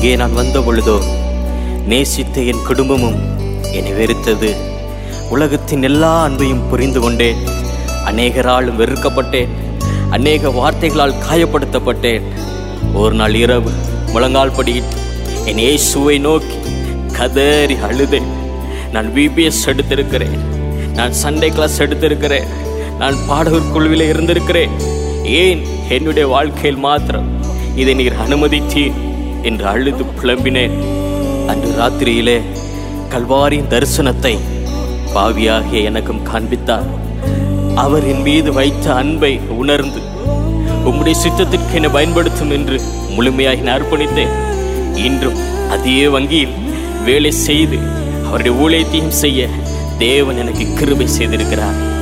இங்கே நான் வந்த பொழுதோ நேசித்த என் குடும்பமும் என்னை வெறுத்தது உலகத்தின் எல்லா அன்பையும் புரிந்து கொண்டேன் அநேகராலும் வெறுக்கப்பட்டேன் அநேக வார்த்தைகளால் காயப்படுத்தப்பட்டேன் ஒரு நாள் இரவு முழங்கால் படியிட்டு என் இயேசுவை நோக்கி கதறி அழுதேன் நான் விபிஎஸ் எடுத்திருக்கிறேன் நான் சண்டே கிளாஸ் எடுத்திருக்கிறேன் நான் பாடகர் குழுவில் இருந்திருக்கிறேன் ஏன் என்னுடைய வாழ்க்கையில் மாத்திரம் இதை நீர் அனுமதித்தீர் என்று அழுது புலம்பினேன் அன்று ராத்திரியிலே கல்வாரியின் தரிசனத்தை பாவியாகிய எனக்கும் காண்பித்தார் அவர் என் மீது வைத்த அன்பை உணர்ந்து உம்முடைய சித்தத்திற்கு என்னை பயன்படுத்தும் என்று முழுமையாக நான் அர்ப்பணித்தேன் இன்றும் அதே வங்கியில் வேலை செய்து அவருடைய ஊழியத்தையும் செய்ய தேவன் எனக்கு கிருபை செய்திருக்கிறார்